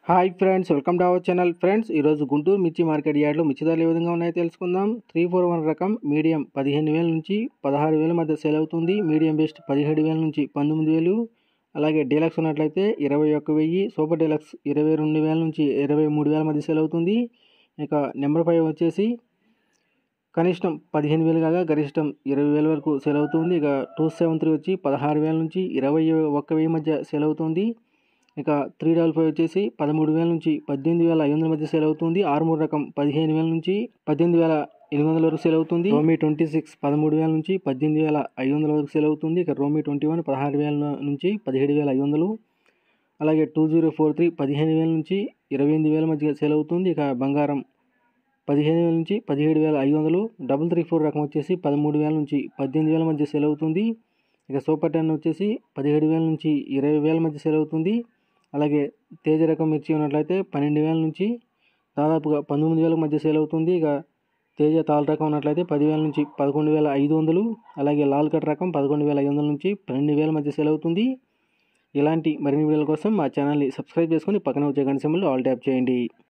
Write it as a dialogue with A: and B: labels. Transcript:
A: hi friends welcome to our channel friends ఈరోజు గుంటూరు మిర్చి market యార్డ్లో మిర్చి ధరలు ఏ విధంగా ఉన్నాయో తెలుసుకుందాం త్రీ ఫోర్ వన్ రకం మీడియం పదిహేను వేల నుంచి పదహారు వేల మధ్య సేల్ అవుతుంది మీడియం బెస్ట్ పదిహేడు వేల నుంచి పంతొమ్మిది వేలు అలాగే డీలక్స్ ఉన్నట్లయితే ఇరవై ఒక్క వెయ్యి సూపర్ డీలక్స్ ఇరవై రెండు వేల నుంచి ఇరవై మూడు వేల మధ్య సేల్ అవుతుంది ఇక నెంబర్ ఫైవ్ వచ్చేసి కనిష్టం పదిహేను వేలు కాగా గరిష్టం ఇరవై వేల వరకు సేల్ అవుతుంది ఇక టూ సెవెన్ త్రీ వచ్చి పదహారు వేల నుంచి ఇరవై ఒక్క వెయ్యి మధ్య సేల్ అవుతుంది ఇక త్రీ డబల్ ఫైవ్ వచ్చేసి పదమూడు వేల నుంచి పద్దెనిమిది వేల ఐదు వందల మధ్య సేల్ అవుతుంది ఆరుమూరు రకం పదిహేను వేల నుంచి పద్దెనిమిది వేల ఎనిమిది వందల వరకు సేల్ అవుతుంది రోమీ ట్వంటీ సిక్స్ పదమూడు వేల నుంచి పద్దెనిమిది వేల ఐదు వందల వరకు సేల్ అవుతుంది ఇక రోమీ ట్వంటీ వన్ పదహారు వేల నుంచి పదిహేడు వేల ఐదు వందలు అలాగే టూ జీరో ఫోర్ త్రీ పదిహేను వేల నుంచి ఇరవై ఎనిమిది వేల మధ్య సేల్ అవుతుంది ఇక బంగారం పదిహేను వేల నుంచి పదిహేడు వేల ఐదు వందలు డబుల్ త్రీ ఫోర్ రకం వచ్చేసి పదమూడు వేల నుంచి పద్దెనిమిది వేల మధ్య సేల్ అవుతుంది ఇక సూపర్ టెన్ వచ్చేసి పదిహేడు వేల నుంచి ఇరవై వేల మధ్య సేల్ అవుతుంది అలాగే తేజ రకం మిర్చి ఉన్నట్లయితే పన్నెండు వేల నుంచి దాదాపుగా పంతొమ్మిది వేల మధ్య సేల్ అవుతుంది ఇక తేజ తాల్ రకం ఉన్నట్లయితే పదివేల నుంచి పదకొండు వేల ఐదు వందలు అలాగే లాల్ కట్ రకం పదకొండు వేల ఐదు వందల నుంచి పన్నెండు వేల మధ్య సేల్ అవుతుంది ఇలాంటి మరిన్ని వీడియోల కోసం మా ఛానల్ని సబ్స్క్రైబ్ చేసుకొని పక్కన వచ్చే గంట సింబల్ ఆల్ ట్యాప్ చేయండి